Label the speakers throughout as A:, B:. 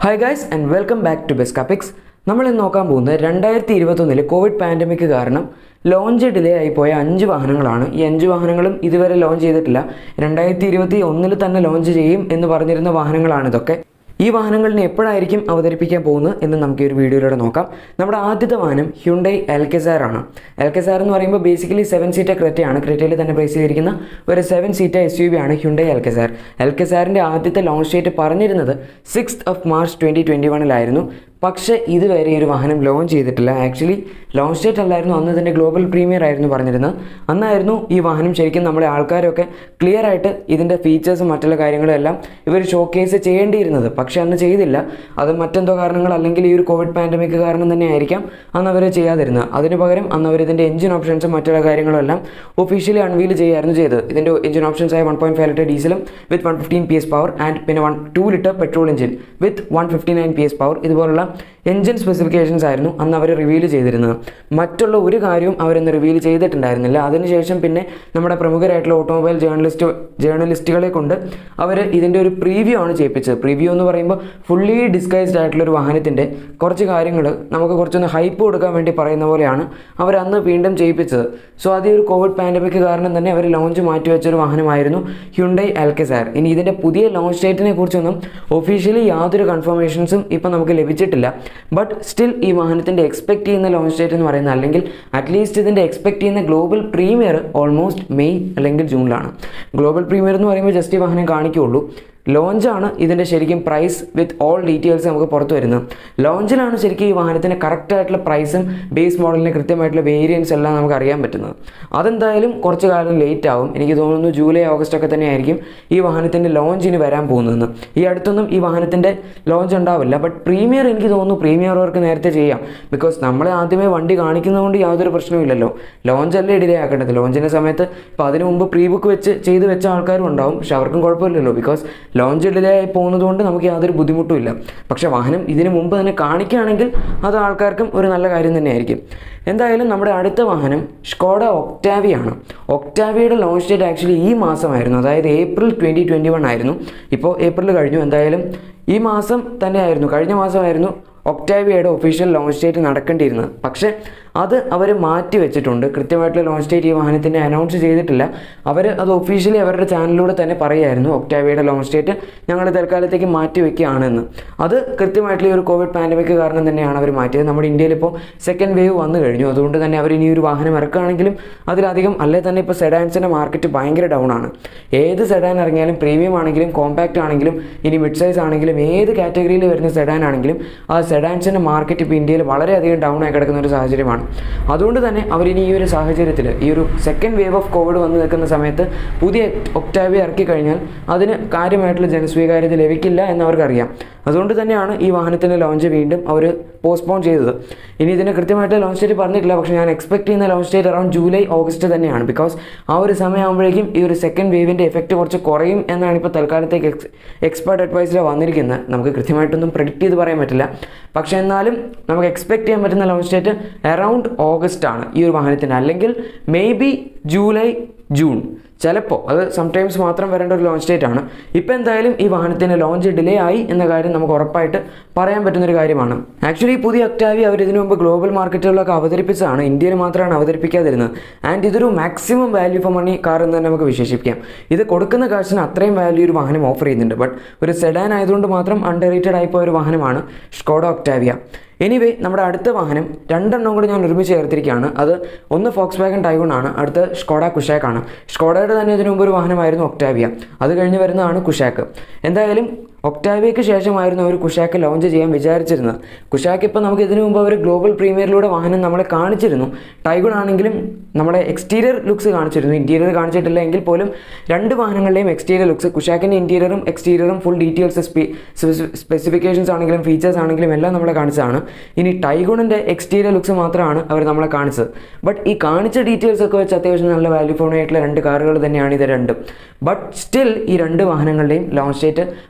A: hi guys and welcome back to ബെസ്കാപിക്സ് നമ്മൾ ഇന്ന് നോക്കാൻ പോകുന്നത് രണ്ടായിരത്തി ഇരുപത്തൊന്നിൽ കോവിഡ് പാൻഡമിക് കാരണം ലോഞ്ച് ഡിലേ ആയി പോയ അഞ്ച് വാഹനങ്ങളാണ് ഈ അഞ്ച് വാഹനങ്ങളും ഇതുവരെ ലോഞ്ച് ചെയ്തിട്ടില്ല രണ്ടായിരത്തി ഇരുപത്തി ഒന്നിൽ തന്നെ ലോഞ്ച് ചെയ്യും എന്ന് പറഞ്ഞിരുന്ന വാഹനങ്ങളാണ് ഇതൊക്കെ ഈ വാഹനങ്ങളിനെ എപ്പോഴായിരിക്കും അവതരിപ്പിക്കാൻ പോകുന്നത് എന്ന് നമുക്ക് ഈ ഒരു വീഡിയോയിലൂടെ നോക്കാം നമ്മുടെ ആദ്യത്തെ വാഹനം ഹ്യുണ്ടൈ എൽക്കെസാർ ആണ് എൽക്കെസാർ എന്ന് പറയുമ്പോൾ ബേസിക്കലി സെവൻ സീറ്റർ ക്രെറ്റയാണ് ക്രെറ്റയിൽ തന്നെ പ്രൈസ് ചെയ്തിരിക്കുന്ന ഒരു seven seater S U V ആണ് ഹ്യുണ്ടൈ എൽക്കെസാർ എൽക്കെസാറിൻ്റെ ആദ്യത്തെ ലോഞ്ച് ഡേറ്റ് പറഞ്ഞിരുന്നത് six of March twenty twenty വണ്ണിലായിരുന്നു പക്ഷേ ഇതുവരെ ഈ ഒരു വാഹനം ലോഞ്ച് ചെയ്തിട്ടില്ല ആക്ച്വലി ലോഞ്ച് ഡേറ്റ് അല്ലായിരുന്നു അന്ന് ഇതിൻ്റെ ഗ്ലോബൽ പ്രീമിയർ ആയിരുന്നു പറഞ്ഞിരുന്നത് അന്നായിരുന്നു ഈ വാഹനം ശരിക്കും നമ്മുടെ ആൾക്കാരൊക്കെ ക്ലിയർ ആയിട്ട് ഇതിൻ്റെ ഫീച്ചേഴ്സും മറ്റുള്ള കാര്യങ്ങളും എല്ലാം ഇവർ ഷോക്കേസ് ചെയ്യേണ്ടിയിരുന്നത് പക്ഷേ അന്ന് ചെയ്തില്ല അത് മറ്റെന്തോ കാരണങ്ങൾ അല്ലെങ്കിൽ ഈ ഒരു കോവിഡ് പാൻഡമിക് കാരണം തന്നെ ആയിരിക്കാം അന്ന് അവർ ചെയ്യാതിരുന്നത് അതിന് പകരം അന്ന് അവർ ഇതിൻ്റെ എഞ്ചിൻ ഓപ്ഷൻസും മറ്റുള്ള കാര്യങ്ങളും എല്ലാം ഒഫീഷ്യലി അൺവീൽ ചെയ്യായിരുന്നു ചെയ്തത് ഇതിൻ്റെ എഞ്ചിൻ ഓപ്ഷൻസ് ആയ വൺ പോയിൻറ്റ് ഫൈവ് ലിറ്റർ ഡീസലും with one fifteen P S power and പിന്നെ one two litre petrol engine with one fifty nine P S power ഇതുപോലുള്ള എഞ്ചിൻ സ്പെസിഫിക്കേഷൻസ് ആയിരുന്നു അന്ന് അവർ റിവീൽ ചെയ്തിരുന്നത് മറ്റുള്ള ഒരു കാര്യവും അവരന്ന് റിവീൽ ചെയ്തിട്ടുണ്ടായിരുന്നില്ല അതിനുശേഷം പിന്നെ നമ്മുടെ പ്രമുഖരായിട്ടുള്ള ഓട്ടോമൊബൈൽ ജേർണലിസ്റ്റ് ജേർണലിസ്റ്റുകളെ കൊണ്ട് അവർ ഇതിൻ്റെ ഒരു പ്രീവ്യൂ ആണ് ചെയ്യിപ്പിച്ചത് പ്രീവ്യൂ എന്ന് പറയുമ്പോൾ ഫുള്ളി ഡിസ്ഗൈസ്ഡ് ആയിട്ടുള്ള ഒരു വാഹനത്തിൻ്റെ കുറച്ച് കാര്യങ്ങൾ നമുക്ക് കുറച്ചൊന്ന് ഹൈപ്പ് കൊടുക്കാൻ വേണ്ടി പറയുന്ന പോലെയാണ് അവർ അന്ന് വീണ്ടും ചെയ്യിപ്പിച്ചത് സോ അത് ഈ ഒരു കോവിഡ് പാൻഡമിക് കാരണം തന്നെ അവർ ലോഞ്ച് മാറ്റിവെച്ച ഒരു വാഹനമായിരുന്നു ഹ്യുണ്ടൈ ആൽക്കെസാർ ഇനി ഇതിൻ്റെ പുതിയ ലോഞ്ച് ഡേറ്റിനെ കുറിച്ചൊന്നും ഒഫീഷ്യലി യാതൊരു കൺഫർമേഷൻസും ഇപ്പം നമുക്ക് ലഭിച്ചിട്ടില്ല ബട്ട് സ്റ്റിൽ ഈ വാഹനത്തിൻ്റെ എക്സ്പെക്ട് ചെയ്യുന്ന ലോഞ്ച് ഡേറ്റ് എന്ന് പറയുന്നത് അല്ലെങ്കിൽ അറ്റ്ലീസ്റ്റ് ഇതിൻ്റെ എക്സ്പെക്ട് ചെയ്യുന്ന ഗ്ലോബൽ പ്രീമിയർ ഓൾമോസ്റ്റ് മെയ് അല്ലെങ്കിൽ ജൂണിലാണ് ഗ്ലോബൽ പ്രീമിയർ എന്ന് പറയുമ്പോൾ ജസ്റ്റ് ഈ വാഹനം കാണിക്കുകയുള്ളൂ ലോഞ്ചാണ് ഇതിൻ്റെ ശരിക്കും പ്രൈസ് വിത്ത് ഓൾ ഡീറ്റെയിൽസ് നമുക്ക് പുറത്തു വരുന്നത് ലോഞ്ചിലാണ് ശരിക്കും ഈ വാഹനത്തിൻ്റെ കറക്റ്റ് ആയിട്ടുള്ള പ്രൈസും ബേസ് മോഡലിൻ്റെ കൃത്യമായിട്ടുള്ള വേരിയൻസ് എല്ലാം നമുക്ക് അറിയാൻ പറ്റുന്നത് അതെന്തായാലും കുറച്ച് കാലം ലേറ്റ് ആവും എനിക്ക് തോന്നുന്നു ജൂലൈ ഓഗസ്റ്റ് ഒക്കെ തന്നെ ആയിരിക്കും ഈ വാഹനത്തിൻ്റെ ലോഞ്ച് ഇനി വരാൻ പോകുന്നതെന്ന് ഈ അടുത്തൊന്നും ഈ വാഹനത്തിൻ്റെ ലോഞ്ച് ഉണ്ടാവില്ല ബട്ട് പ്രീമിയർ എനിക്ക് തോന്നുന്നു പ്രീമിയർ വർക്ക് നേരത്തെ ചെയ്യാം ബിക്കോസ് നമ്മൾ ആദ്യമേ വണ്ടി കാണിക്കുന്നതുകൊണ്ട് യാതൊരു പ്രശ്നവുമില്ലല്ലോ ലോഞ്ച് അല്ലേ ഡിലേ ആക്കേണ്ടത് ലോഞ്ചിൻ്റെ സമയത്ത് ഇപ്പോൾ അതിന് മുമ്പ് പ്രീ ബുക്ക് വെച്ച് ചെയ്ത് വെച്ച ആൾക്കാരും ഉണ്ടാവും പക്ഷെ അവർക്കും കുഴപ്പമില്ലല്ലോ ബിക്കോസ് ലോഞ്ച് ഡിലേ ആയി പോകുന്നത് കൊണ്ട് നമുക്ക് യാതൊരു ബുദ്ധിമുട്ടും ഇല്ല പക്ഷേ വാഹനം ഇതിന് മുമ്പ് തന്നെ കാണിക്കുകയാണെങ്കിൽ അത് ആൾക്കാർക്കും ഒരു നല്ല കാര്യം തന്നെയായിരിക്കും എന്തായാലും നമ്മുടെ അടുത്ത വാഹനം സ്കോഡ ഒക്ടാവിയാണ് ഒക്ടാവിയുടെ ലോഞ്ച് ഡേറ്റ് ആക്ച്വലി ഈ മാസമായിരുന്നു അതായത് ഏപ്രിൽ ട്വൻറ്റി ട്വൻറ്റി വൺ ആയിരുന്നു ഇപ്പോൾ ഏപ്രിൽ കഴിഞ്ഞു എന്തായാലും ഈ മാസം തന്നെയായിരുന്നു കഴിഞ്ഞ മാസമായിരുന്നു ഒക്ടാവിയയുടെ ഒഫീഷ്യൽ ലോഞ്ച് ഡേറ്റ് നടക്കേണ്ടിയിരുന്നത് പക്ഷേ അത് അവർ മാറ്റി വെച്ചിട്ടുണ്ട് കൃത്യമായിട്ടുള്ള ലോഞ്ച് ഡേറ്റ് ഈ വാഹനത്തിൻ്റെ അനൗൺസ് ചെയ്തിട്ടില്ല അവർ അത് ഒഫീഷ്യലി അവരുടെ ചാനലിലൂടെ തന്നെ പറയുമായിരുന്നു ഒക്ടാവിയയുടെ ലോഞ്ച് ഡേറ്റ് ഞങ്ങൾ തൽക്കാലത്തേക്ക് മാറ്റി വെക്കുകയാണെന്ന് അത് കൃത്യമായിട്ടുള്ള ഈ ഒരു കോവിഡ് പാൻഡമിക് കാരണം തന്നെയാണ് അവർ മാറ്റിയത് നമ്മുടെ ഇന്ത്യയിൽ ഇപ്പോൾ സെക്കൻഡ് വേവ് വന്നു കഴിഞ്ഞു അതുകൊണ്ട് തന്നെ അവർ ഇനി ഒരു വാഹനം ഇറക്കുകയാണെങ്കിലും അതിലധികം അല്ലെ തന്നെ ഇപ്പോൾ സെഡാൻസിൻ്റെ മാർക്കറ്റ് ഭയങ്കര ഡൗൺ ആണ് ഏത് സെഡാൻ ഇറങ്ങിയാലും പ്രീമിയം ആണെങ്കിലും കോമ്പാക്റ്റ് ആണെങ്കിലും ഇനി മിഡ് സൈസ് ആണെങ്കിലും ഏത് കാറ്റഗറിയിൽ വരുന്ന സെഡാൻ ആണെങ്കിലും ആ സെഡാൻസിൻ്റെ മാർക്കറ്റ് ഇപ്പോൾ ഇന്ത്യയിൽ വളരെയധികം ഡൗൺ ആയി കിടക്കുന്ന ഒരു സാഹചര്യമാണ് അതുകൊണ്ട് തന്നെ അവരിനി ഈ ഒരു സാഹചര്യത്തിൽ ഈ ഒരു സെക്കൻഡ് വേവ് ഓഫ് കോവിഡ് വന്ന് നിൽക്കുന്ന സമയത്ത് പുതിയ ഒക്ടാവിയ ഇറക്കി കഴിഞ്ഞാൽ അതിന് കാര്യമായിട്ടുള്ള ജനസ്വീകാര്യത ലഭിക്കില്ല എന്നവർക്കറിയാം അതുകൊണ്ട് തന്നെയാണ് ഈ വാഹനത്തിൻ്റെ ലോഞ്ച് വീണ്ടും അവർ പോസ്റ്റ്പോൺ ചെയ്തത് ഇനി ഇതിന് കൃത്യമായിട്ട് ലോഞ്ച് ഡേറ്റ് പറഞ്ഞിട്ടില്ല പക്ഷേ ഞാൻ എക്സ്പെക്ട് ചെയ്യുന്ന launch date around July August തന്നെയാണ് ബിക്കോസ് ആ ഒരു സമയമാകുമ്പോഴേക്കും ഈ ഒരു സെക്കൻഡ് വേവിൻ്റെ എഫക്റ്റ് കുറച്ച് കുറയും എന്നാണ് ഇപ്പോൾ തൽക്കാലത്തേക്ക് എക്സ് എക്സ്പേർട്ട് അഡ്വൈസിൽ വന്നിരിക്കുന്നത് നമുക്ക് കൃത്യമായിട്ടൊന്നും പ്രെഡിക്റ്റ് ചെയ്ത് പറയാൻ പറ്റില്ല പക്ഷേ എന്നാലും നമുക്ക് എക്സ്പെക്ട് ചെയ്യാൻ പറ്റുന്ന ലോഞ്ച് ഡേറ്റ് അറൗണ്ട് ഓഗസ്റ്റ് ആണ് ഈ ഒരു വാഹനത്തിൻ്റെ അല്ലെങ്കിൽ മേ ബി ജൂലൈ ജൂൺ ചിലപ്പോൾ അത് സംടൈംസ് മാത്രം വരേണ്ട ഒരു ലോഞ്ച് ഡേറ്റ് ആണ് ഇപ്പോൾ എന്തായാലും ഈ വാഹനത്തിൻ്റെ ലോഞ്ച് ഡിലേ ആയി എന്ന കാര്യം നമുക്ക് ഉറപ്പായിട്ട് പറയാൻ പറ്റുന്നൊരു കാര്യമാണ് ആക്ച്വലി ഈ പുതിയ ഒക്ടാവി അവർ ഇതിനു മുമ്പ് ഗ്ലോബൽ മാർക്കറ്റുകളിലൊക്കെ അവതരിപ്പിച്ചതാണ് ഇന്ത്യയിൽ മാത്രമാണ് അവതരിപ്പിക്കാതിരുന്നത് ആൻഡ് ഇതൊരു maximum value for money car എന്ന് തന്നെ നമുക്ക് വിശേഷിപ്പിക്കാം ഇത് കൊടുക്കുന്ന കാശിന് അത്രയും വാല്യൂ ഒരു വാഹനം ഓഫർ ചെയ്യുന്നുണ്ട് ബട്ട് ഒരു സെഡാൻ ആയതുകൊണ്ട് മാത്രം അണ്ടർ റേറ്റഡ് ആയിപ്പോയ ഒരു വാഹനമാണ് സ്കോഡ ഒക്ടാവിയ എനിവേ നമ്മുടെ അടുത്ത വാഹനം രണ്ടെണ്ണം കൂടി ഞാൻ ഒരുമിച്ച് ചേർത്തിരിക്കുകയാണ് അത് ഒന്ന് ഫോക്സ് വാഗൻ ടൈഗൺ ആണ് അടുത്ത സ്കോഡ കുഷാക്കാണ് സ്കോഡയുടെ തന്നെ ഇതിനു മുമ്പ് ഒരു വാഹനമായിരുന്നു ഒക്ടാവിയ അത് കഴിഞ്ഞ് വരുന്നതാണ് കുഷാക്ക് എന്തായാലും ഒക്ടാവിയയ്ക്ക് ശേഷമായിരുന്നു അവർ കുഷാക്ക് ലോഞ്ച് ചെയ്യാൻ വിചാരിച്ചിരുന്നത് കുഷാക്ക് ഇപ്പോൾ നമുക്ക് ഇതിനു മുമ്പ് അവർ ഗ്ലോബൽ പ്രീമിയറിലൂടെ വാഹനം നമ്മളെ കാണിച്ചിരുന്നു ടൈഗൺ ആണെങ്കിലും നമ്മളെ എക്സ്റ്റീരിയർ ലുക്സ് കാണിച്ചിരുന്നു ഇൻറ്റീരിയർ കാണിച്ചിട്ടില്ല എങ്കിൽ പോലും രണ്ട് വാഹനങ്ങളുടെയും എക്സ്റ്റീരിയർ ലുക്സ് കുഷാക്കിൻ്റെ ഇൻറ്റീരിയറും എക്സ്റ്റീരിയറും ഫുൾ ഡീറ്റെയിൽസ് സ്പെസിഫിക്കേഷൻസ് ആണെങ്കിലും ഫീച്ചേഴ്സ് ആണെങ്കിലും എല്ലാം നമ്മളെ കാണിച്ചതാണ് ഇനി ടൈഗോണിൻ്റെ എക്സ്റ്റീരിയർ ലുക്സ് മാത്രമാണ് അവർ നമ്മളെ കാണിച്ചത് ബട്ട് ഈ കാണിച്ച ഡീറ്റെയിൽസ് ഒക്കെ വെച്ച് അത്യാവശ്യം നല്ല വാല്യൂ ഫോണായിട്ടുള്ള രണ്ട് കാറുകൾ തന്നെയാണ് ഇത് രണ്ടും ബട്ട് സ്റ്റിൽ ഈ രണ്ട് വാഹനങ്ങളുടെയും ലോഞ്ച് ഡേറ്റ് പോസ്റ്റ്പോൺ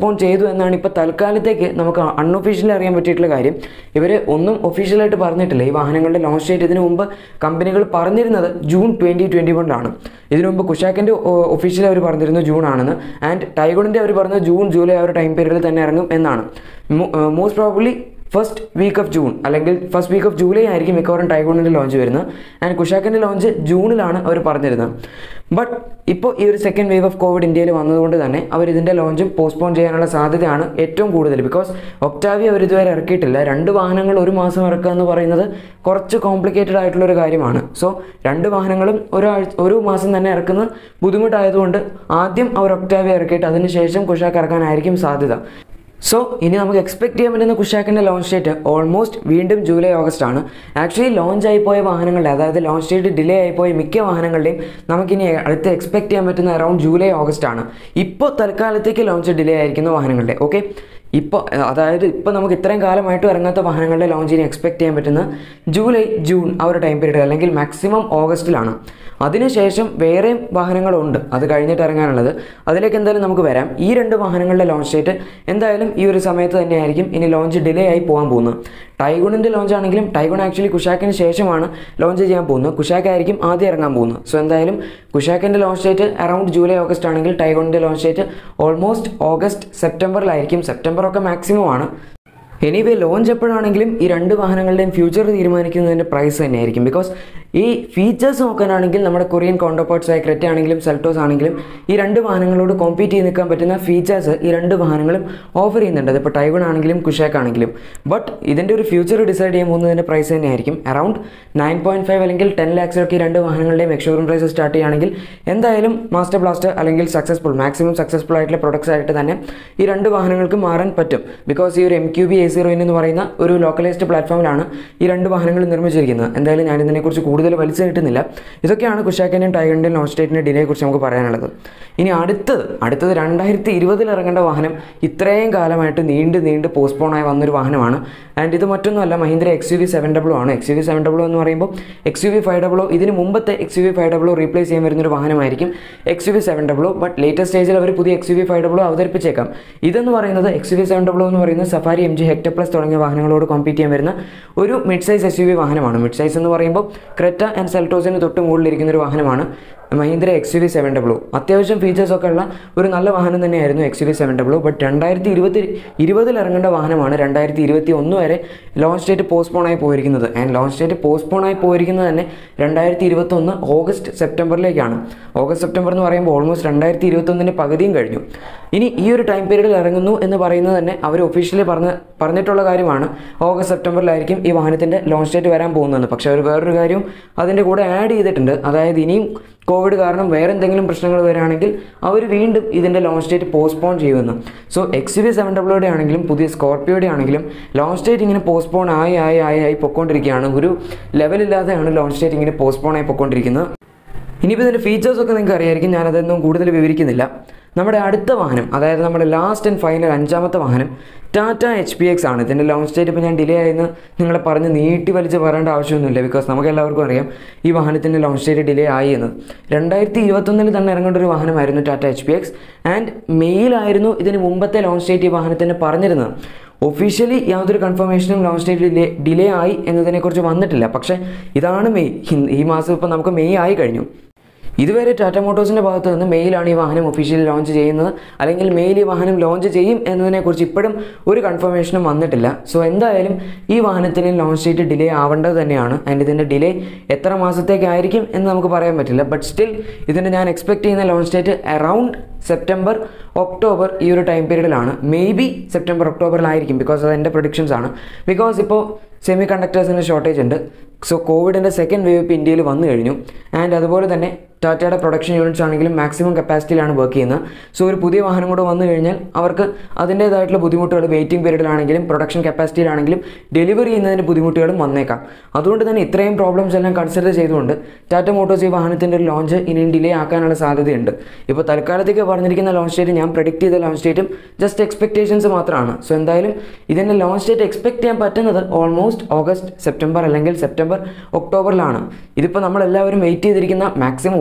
A: പോസ്റ്റ്പോൺ ചെയ്തു എന്നാണ് ഇപ്പോൾ തൽക്കാലത്തേക്ക് നമുക്ക് അൺഒഫീഷ്യലി അറിയാൻ പറ്റിയിട്ടുള്ള കാര്യം ഇവർ ഒന്നും ഒഫീഷ്യലായിട്ട് പറഞ്ഞിട്ടില്ല ഈ വാഹനങ്ങളുടെ ലോഞ്ച് ഡേറ്റ് ഇതിനു മുമ്പ് കമ്പനികൾ പറഞ്ഞിരുന്നത് ജൂൺ ട്വൻറ്റി ട്വൻറ്റി വണ്ണിലാണ് ഇതിനു മുമ്പ് കുഷാക്കിൻ്റെ ഒഫീഷ്യലി അവർ പറഞ്ഞിരുന്നു ജൂൺ ആണെന്ന് ആൻഡ് ടൈഗോണിൻ്റെ അവർ പറഞ്ഞത് ജൂൺ ജൂലൈ ആ ഒരു ടൈം പീരീഡിൽ തന്നെ ഇറങ്ങും എന്നാണ് most probably first week of June അല്ലെങ്കിൽ ഫസ്റ്റ് വീക്ക് ഓഫ് ജൂലൈ ആയിരിക്കും മിക്കവാറും ടൈഗോണിൻ്റെ ലോഞ്ച് വരുന്നത് ആൻഡ് കുഷാക്കിൻ്റെ ലോഞ്ച് ജൂണിലാണ് അവർ പറഞ്ഞിരുന്നത് ബട്ട് ഇപ്പോൾ ഈ ഒരു സെക്കൻഡ് വേവ് ഓഫ് കോവിഡ് ഇന്ത്യയിൽ വന്നതുകൊണ്ട് തന്നെ അവർ ഇതിൻ്റെ ലോഞ്ചും പോസ്റ്റ്പോൺ ചെയ്യാനുള്ള സാധ്യതയാണ് ഏറ്റവും കൂടുതൽ ബിക്കോസ് ഒക്ടാവി അവർ ഇതുവരെ ഇറക്കിയിട്ടില്ല രണ്ട് വാഹനങ്ങൾ ഒരു മാസം ഇറക്കുക എന്ന് പറയുന്നത് കുറച്ച് കോംപ്ലിക്കേറ്റഡ് ആയിട്ടുള്ള ഒരു കാര്യമാണ് സോ രണ്ട് വാഹനങ്ങളും ഒരാഴ്ച ഒരു മാസം തന്നെ ഇറക്കുന്നത് ബുദ്ധിമുട്ടായതുകൊണ്ട് ആദ്യം അവർ ഒക്ടാവി ഇറക്കിയിട്ട് അതിനുശേഷം കുഷാക്ക് ഇറക്കാനായിരിക്കും സാധ്യത സോ ഇനി നമുക്ക് എക്സ്പെക്ട് ചെയ്യാൻ പറ്റുന്ന കുഷാക്കിൻ്റെ ലോഞ്ച് ഡേറ്റ് ഓൾമോസ്റ്റ് വീണ്ടും ജൂലൈ ഓഗസ്റ്റ് ആണ് ആക്ച്വലി ലോഞ്ച് ആയിപ്പോയ വാഹനങ്ങളുടെ അതായത് ലോഞ്ച് ഡേറ്റ് ഡിലേ ആയിപ്പോയ മിക്ക വാഹനങ്ങളുടെയും നമുക്കിനി അടുത്ത് എക്സ്പെക്ട് ചെയ്യാൻ പറ്റുന്ന അറൗണ്ട് ജൂലൈ ഓഗസ്റ്റ് ആണ് ഇപ്പോൾ തൽക്കാലത്തേക്ക് ലോഞ്ച് ഡിലേ ആയിരിക്കുന്ന വാഹനങ്ങളുടെ ഓക്കെ ഇപ്പോൾ അതായത് ഇപ്പോൾ നമുക്ക് ഇത്രയും കാലമായിട്ട് ഇറങ്ങാത്ത വാഹനങ്ങളുടെ ലോഞ്ചിന് എക്സ്പെക്ട് ചെയ്യാൻ പറ്റുന്ന ജൂലൈ ജൂൺ ആ ഒരു ടൈം പീരീഡ് അല്ലെങ്കിൽ മാക്സിമം ഓഗസ്റ്റിലാണ് അതിനുശേഷം വേറെയും വാഹനങ്ങളുണ്ട് അത് കഴിഞ്ഞിട്ട് ഇറങ്ങാനുള്ളത് അതിലേക്ക് എന്തായാലും നമുക്ക് വരാം ഈ രണ്ട് വാഹനങ്ങളുടെ ലോഞ്ച് ഡേറ്റ് എന്തായാലും ഈ ഒരു സമയത്ത് തന്നെയായിരിക്കും ഇനി ലോഞ്ച് ഡിലേ ആയി പോകാൻ പോകുന്നത് ടൈഗുണിൻ്റെ ലോഞ്ച് ആണെങ്കിലും ടൈഗുൺ ആക്ച്വലി കുഷാക്കിന് ശേഷമാണ് ലോഞ്ച് ചെയ്യാൻ പോകുന്നത് കുഷാക്ക് ആയിരിക്കും ആദ്യം ഇറങ്ങാൻ പോകുന്നത് സോ എന്തായാലും കുഷാക്കിൻ്റെ launch date around July August ആണെങ്കിൽ ടൈഗുണിൻ്റെ ലോഞ്ച് ഡേറ്റ് ഓൾമോസ്റ്റ് ഓഗസ്റ്റ് സെപ്റ്റംബറിലായിരിക്കും സെപ്റ്റംബർ ഒക്കെ മാക്സിമം ആണ് എനിവേ ലോഞ്ച് എപ്പോഴാണെങ്കിലും ഈ രണ്ട് വാഹനങ്ങളുടെയും ഫ്യൂച്ചർ തീരുമാനിക്കുന്നതിൻ്റെ പ്രൈസ് തന്നെയായിരിക്കും ബിക്കോസ് ഈ ഫീച്ചേഴ്സ് നോക്കാനാണെങ്കിൽ നമ്മുടെ കൊറിയൻ കോണ്ടോപാർട്സ് ആയ ക്രെറ്റ ആണെങ്കിലും സെൽട്ടോസ് ആണെങ്കിലും ഈ രണ്ട് വാഹനങ്ങളോട് കോമ്പീറ്റ് ചെയ്ത് നിൽക്കാൻ പറ്റുന്ന ഫീച്ചേഴ്സ് ഈ രണ്ട് വാഹനങ്ങളും ഓഫർ ചെയ്യുന്നുണ്ട് അതിപ്പോൾ ടൈവൺ ആണെങ്കിലും കുഷാക്ക് ആണെങ്കിലും ബട്ട് ഇതിൻ്റെ ഒരു ഫ്യൂച്ചർ ഡിസൈഡ് ചെയ്യാൻ പോകുന്നതിൻ്റെ പ്രൈസ് തന്നെയായിരിക്കും അറൗണ്ട് നയൻ പോയിൻറ്റ് ഫൈവ് അല്ലെങ്കിൽ ടെൻ ലാക്സിലൊക്കെ ഈ രണ്ട് വാഹനങ്ങളുടെയും എക്സ്ഷോറൂം പ്രൈസ് സ്റ്റാർട്ട് ചെയ്യുകയാണെങ്കിൽ എന്തായാലും മാസ്റ്റർ ബ്ലാസ്റ്റർ അല്ലെങ്കിൽ സക്സസ്ഫുൾ മാക്സിമം സക്സസ്ഫുൾ ആയിട്ടുള്ള പ്രൊഡക്ട്സ് ആയിട്ട് തന്നെ ഈ രണ്ട് വാഹനങ്ങൾക്ക് മാറാൻ പറ്റും ബിക്കോസ് ഈ ഒരു M Q B A zero എന്ന് പറയുന്ന ഒരു ലോക്കലൈസ്ഡ് പ്ലാറ്റ്ഫോമിലാണ് ഈ രണ്ട് വാഹനങ്ങൾ നിർമ്മിച്ചിരിക്കുന്നത് എന്തായാലും ഞാൻ ഇതിനെക്കുറിച്ച് കൂടുതൽ വലിച്ചു കിട്ടുന്നില്ല ഇതൊക്കെയാണ് കുഷാക്കിൻ്റെയും ടൈഗറിൻ്റെയും ലോഞ്ച് ഡേറ്റിൻ്റെ ഡിലയെ കുറിച്ച് നമുക്ക് പറയാനുള്ളത് ഇനി അടുത്തത് അടുത്തത് രണ്ടായിരത്തി ഇരുപതിൽ ഇറങ്ങേണ്ട വാഹനം ഇത്രയും കാലമായിട്ട് നീണ്ട് നീണ്ട് പോസ്റ്റ്പോൺ ആയി വന്നൊരു വാഹനമാണ് ആൻഡ് ഇത് മറ്റൊന്നുമല്ല Mahindra X U V seven double O ആണ് X U V seven double O എന്ന് പറയുമ്പോൾ X U V five double O ഇതിന് മുമ്പത്തെ X U V five double O replace ചെയ്യാൻ വരുന്നൊരു വാഹനമായിരിക്കും X U V seven double O but latest സ്റ്റേജിൽ അവർ പുതിയ X U V five double O അവതരിപ്പിച്ചേക്കാം ഇതെന്ന് പറയുന്നത് X U V seven double O എന്ന് പറയുന്നത് Safari M G Hector plus തുടങ്ങിയ വാഹനങ്ങളോട് കോമ്പീറ്റ് ചെയ്യാൻ വരുന്ന ഒരു mid size S U V വാഹനമാണ് മിഡ് സൈസ് എന്ന് പറയുമ്പോൾ ക്രെറ്റ ആൻഡ് സെൽട്ടോസിന് തൊട്ട് മുകളിലിരിക്കുന്ന ഒരു വാഹനമാണ് Mahindra X U V seven W അത്യാവശ്യം ഫീച്ചേഴ്സ് ഒക്കെ ഉള്ള ഒരു നല്ല വാഹനം തന്നെയായിരുന്നു X U V seven W but രണ്ടായിരത്തി ഇരുപത്തി ഇരുപതിൽ ഇറങ്ങേണ്ട വാഹനമാണ് രണ്ടായിരത്തി ഇരുപത്തി ഒന്ന് വരെ ലോഞ്ച് ഡേറ്റ് പോസ്റ്റ്പോൺ ആയി പോയിരിക്കുന്നത് ആൻഡ് ലോഞ്ച് ഡേറ്റ് പോസ്റ്റ്പോൺ ആയി പോയിരിക്കുന്നത് തന്നെ രണ്ടായിരത്തി ഇരുപത്തൊന്ന് ഓഗസ്റ്റ് സെപ്റ്റംബറിലേക്കാണ് ഓഗസ്റ്റ് സെപ്റ്റംബർ എന്ന് പറയുമ്പോൾ ഓൾമോസ്റ്റ് രണ്ടായിരത്തി ഇരുപത്തൊന്നിൻ്റെ പകുതിയും കഴിഞ്ഞു ഇനി ഈ ഒരു ടൈം പീരീഡിൽ ഇറങ്ങുന്നു എന്ന് പറയുന്നത് തന്നെ അവർ ഒഫീഷ്യലി പറഞ്ഞ പറഞ്ഞിട്ടുള്ള കാര്യമാണ് ഓഗസ്റ്റ് സെപ്റ്റംബറിലായിരിക്കും ഈ വാഹനത്തിൻ്റെ ലോഞ്ച് ഡേറ്റ് വരാൻ പോകുന്നത് പക്ഷേ അവർ വേറൊരു കാര്യം അതിൻ്റെ കൂടെ ആഡ് ചെയ്തിട്ടുണ്ട് അതായത് ഇനിയും കോവിഡ് കാരണം വേറെ എന്തെങ്കിലും പ്രശ്നങ്ങൾ വരികയാണെങ്കിൽ അവർ വീണ്ടും ഇതിൻ്റെ ലോഞ്ച് ഡേറ്റ് പോസ്റ്റ്പോൺ ചെയ്യുമെന്ന് സോ എക്സ് വി സെവൻ ഡബ്ല്യൂടെ ആണെങ്കിലും പുതിയ സ്കോർപ്പിയോയുടെ ആണെങ്കിലും ലോഞ്ച് ഡേറ്റ് ഇങ്ങനെ പോസ്റ്റ്പോൺ ആയി ആയി ആയി ആയി പൊക്കോണ്ടിരിക്കുകയാണ് ഒരു ലെവലില്ലാതെയാണ് ലോഞ്ച് ഡേറ്റ് ഇങ്ങനെ പോസ്റ്റ്പോൺ ആയി പൊക്കോണ്ടിരിക്കുന്നത് ഇനിയിപ്പോൾ ഇതിൻ്റെ ഫീച്ചേഴ്സൊക്കെ നിങ്ങൾക്ക് അറിയായിരിക്കും ഞാനതൊന്നും കൂടുതൽ വിവരിക്കുന്നില്ല നമ്മുടെ അടുത്ത വാഹനം അതായത് നമ്മുടെ ലാസ്റ്റ് ആൻഡ് ഫൈനൽ അഞ്ചാമത്തെ വാഹനം ടാറ്റ എച്ച് പി എക്സ് ആണ് ഇതിൻ്റെ ലോഞ്ച് ഡേറ്റ് ഇപ്പോൾ ഞാൻ ഡിലേ ആയെന്ന് നിങ്ങളെ പറഞ്ഞ് നീട്ടി വലിച്ച് പറയേണ്ട ആവശ്യമൊന്നുമില്ല ബിക്കോസ് നമുക്ക് എല്ലാവർക്കും അറിയാം ഈ വാഹനത്തിൻ്റെ ലോഞ്ച് ഡേറ്റ് ഡിലേ ആയി എന്ന് രണ്ടായിരത്തി ഇരുപത്തൊന്നിൽ തന്നെ ഇറങ്ങേണ്ട ഒരു വാഹനമായിരുന്നു Tata H P X and മെയിലായിരുന്നു ഇതിന് മുമ്പത്തെ ലോഞ്ച് ഡേറ്റ് ഈ വാഹനത്തിന് പറഞ്ഞിരുന്നത് ഒഫീഷ്യലി യാതൊരു കൺഫർമേഷനും ലോഞ്ച് ഡേറ്റ് ഡിലേ ഡിലേ ആയി എന്നതിനെക്കുറിച്ച് വന്നിട്ടില്ല പക്ഷേ ഇതാണ് മെയ് ഈ മാസം ഇപ്പോൾ നമുക്ക് മെയ് ആയി കഴിഞ്ഞു ഇതുവരെ ടാറ്റ മോട്ടോഴ്സിൻ്റെ ഭാഗത്ത് നിന്ന് മെയിലാണ് ഈ വാഹനം ഒഫീഷ്യലി ലോഞ്ച് ചെയ്യുന്നത് അല്ലെങ്കിൽ മെയിൽ ഈ വാഹനം ലോഞ്ച് ചെയ്യും എന്നതിനെക്കുറിച്ച് ഇപ്പോഴും ഒരു കൺഫർമേഷനും വന്നിട്ടില്ല സോ എന്തായാലും ഈ വാഹനത്തിന് ലോഞ്ച് ഡേറ്റ് ഡിലേ ആവേണ്ടത് തന്നെയാണ് ആൻഡ് ഇതിൻ്റെ ഡിലേ എത്ര മാസത്തേക്കായിരിക്കും എന്ന് നമുക്ക് പറയാൻ പറ്റില്ല ബട്ട് സ്റ്റിൽ ഇതിൻ്റെ ഞാൻ എക്സ്പെക്ട് ചെയ്യുന്ന launch date around September October ഈ ഒരു ടൈം പീരീഡിലാണ് മേ ബി സെപ്റ്റംബർ ഒക്ടോബറിലായിരിക്കും ബിക്കോസ് അത് എൻ്റെ പ്രൊഡിക്ഷൻസ് ആണ് ബിക്കോസ് ഇപ്പോൾ സെമി കണ്ടക്ടേഴ്സിൻ്റെ ഷോർട്ടേജ് ഉണ്ട് സോ കോവിഡിൻ്റെ സെക്കൻഡ് വേവ് ഇപ്പോൾ ഇന്ത്യയിൽ വന്നു കഴിഞ്ഞു ആൻഡ് അതുപോലെ തന്നെ ടാറ്റയുടെ പ്രൊഡക്ഷൻ യൂണിറ്റ്സ് ആണെങ്കിലും മാക്സിമം കപ്പാസിറ്റിയിലാണ് വർക്ക് ചെയ്യുന്നത് സോ ഒരു പുതിയ വാഹനം കൂടെ വന്നു കഴിഞ്ഞാൽ അവർക്ക് അതിൻ്റേതായിട്ടുള്ള ബുദ്ധിമുട്ടുകൾ വെയിറ്റിംഗ് പീരീഡിലാണെങ്കിലും പ്രൊഡക്ഷൻ കപ്പാസിറ്റിയിലാണെങ്കിലും ഡെലിവറി ചെയ്യുന്നതിന് ബുദ്ധിമുട്ടുകളും വന്നേക്കാം അതുകൊണ്ട് തന്നെ ഇത്രയും പ്രോബ്ലംസ് എല്ലാം കൺസിഡർ ചെയ്തുകൊണ്ട് ടാറ്റ മോട്ടോഴ്സ് ഈ വാഹനത്തിൻ്റെ ഒരു ലോഞ്ച് ഇനിയും ഡിലേ ആക്കാനുള്ള സാധ്യതയുണ്ട് ഇപ്പോൾ തൽക്കാലത്തേക്ക് പറഞ്ഞിരിക്കുന്ന ലോഞ്ച് ഡേറ്റ് ഞാൻ പ്രഡിക്റ്റ് ചെയ്ത ലോഞ്ച് ഡേറ്റും ജസ്റ്റ് എക്സ്പെക്ടേഷൻസ് മാത്രമാണ് സോ എന്തായാലും ഇതിൻ്റെ ലോഞ്ച് ഡേറ്റ് എക്സ്പെക്ട് ചെയ്യാൻ പറ്റുന്നത് ഓൾമോസ്റ്റ് ഓഗസ്റ്റ് സെപ്റ്റംബർ അല്ലെങ്കിൽ സെപ്റ്റംബർ ഒക്ടോബറിലാണ് ഇതിപ്പോൾ നമ്മളെല്ലാവരും വെയിറ്റ് ചെയ്തിരിക്കുന്ന മാക്സിമം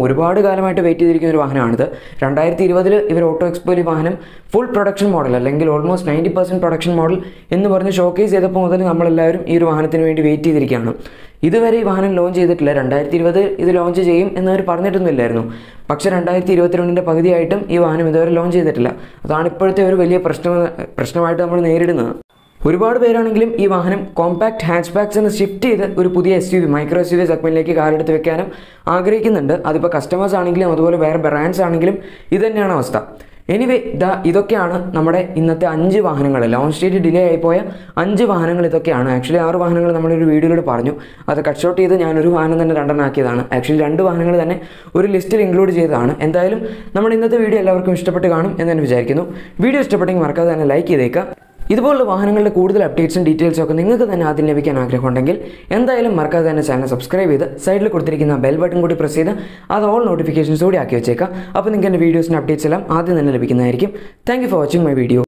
A: ഒരുപാട് കാലമായിട്ട് വെയിറ്റ് ചെയ്തിരിക്കുന്ന ഒരു വാഹനമാണിത് രണ്ടായിരത്തി ഇരുപതിൽ ഇവർ ഓട്ടോ എക്സ്പോയിൽ ഈ വാഹനം ഫുൾ പ്രൊഡക്ഷൻ മോഡൽ അല്ലെങ്കിൽ almost ninety percent production model എന്ന് പറഞ്ഞ് ഷോക്കേസ് ചെയ്തപ്പോൾ മുതൽ നമ്മളെല്ലാവരും ഈ ഒരു വാഹനത്തിന് വേണ്ടി വെയിറ്റ് ചെയ്തിരിക്കുകയാണ് ഇതുവരെ ഈ വാഹനം ലോഞ്ച് ചെയ്തിട്ടില്ല രണ്ടായിരത്തി ഇരുപത് ഇത് ലോഞ്ച് ചെയ്യും എന്നവർ പറഞ്ഞിട്ടൊന്നുമില്ലായിരുന്നു പക്ഷേ രണ്ടായിരത്തി ഇരുപത്തിരണ്ടിൻ്റെ പകുതിയായിട്ടും ഈ വാഹനം ഇതുവരെ ലോഞ്ച് ചെയ്തിട്ടില്ല അതാണ് ഇപ്പോഴത്തെ ഒരു വലിയ പ്രശ്നം പ്രശ്നമായിട്ട് നമ്മൾ നേരിടുന്നത് ഒരുപാട് പേരാണെങ്കിലും ഈ വാഹനം കോമ്പാക്ട് ഹാച്ച് ബാക്സ് എന്ന് ഷിഫ്റ്റ് ചെയ്ത് ഒരു പുതിയ S U V micro S U V സെഗ്മെൻറ്റിലേക്ക് കാലെടുത്ത് വെക്കാനും ആഗ്രഹിക്കുന്നുണ്ട് അതിപ്പോൾ കസ്റ്റമേഴ്സ് ആണെങ്കിലും അതുപോലെ വേറെ ബ്രാൻഡ്സ് ആണെങ്കിലും ഇത് തന്നെയാണ് അവസ്ഥ എനിവേ ദാ ഇതൊക്കെയാണ് നമ്മുടെ ഇന്നത്തെ അഞ്ച് വാഹനങ്ങൾ ലോഞ്ച് ഡേറ്റ് ഡിലേ ആയിപ്പോയ അഞ്ച് വാഹനങ്ങൾ ഇതൊക്കെയാണ് ആക്ച്വലി ആറ് വാഹനങ്ങൾ നമ്മളൊരു വീഡിയോയിലൂടെ പറഞ്ഞു അത് കട്ട് ഷോട്ട് ചെയ്ത് ഞാനൊരു വാഹനം തന്നെ രണ്ടെണ്ണാക്കിയതാണ് ആക്ച്വലി രണ്ട് വാഹനങ്ങൾ തന്നെ ഒരു ലിസ്റ്റിൽ ഇൻക്ലൂഡ് ചെയ്തതാണ് എന്തായാലും നമ്മൾ ഇന്നത്തെ വീഡിയോ എല്ലാവർക്കും ഇഷ്ടപ്പെട്ട് കാണും എന്ന് ഞാൻ വിചാരിക്കുന്നു വീഡിയോ ഇഷ്ടപ്പെട്ടെങ്കിൽ മറക്കാതെ തന്നെ ലൈക്ക് ചെയ്തേക്കുക ഇതുപോലുള്ള വാഹനങ്ങളുടെ കൂടുതൽ അപ്ഡേറ്റ്സും ഡീറ്റെയിൽസും ഒക്കെ നിങ്ങൾക്ക് തന്നെ ആദ്യം ലഭിക്കാൻ ആഗ്രഹമുണ്ടെങ്കിൽ എന്തായാലും മറക്കാതെ തന്നെ ചാനൽ സബ്സ്ക്രൈബ് ചെയ്ത് സൈഡിൽ കൊടുത്തിരിക്കുന്ന ബെൽ ബട്ടൺ കൂടി പ്രസ് ചെയ്ത് അത് ഓൾ നോട്ടിഫിക്കേഷൻസ് കൂടി ആക്കി വെച്ചേക്കാം അപ്പോൾ നിങ്ങൾക്ക് എൻ്റെ വീഡിയോസിൻ്റെ അപ്ഡേറ്റ്സ് എല്ലാം ആദ്യം തന്നെ ലഭിക്കുന്നതായിരിക്കും thank for watching my video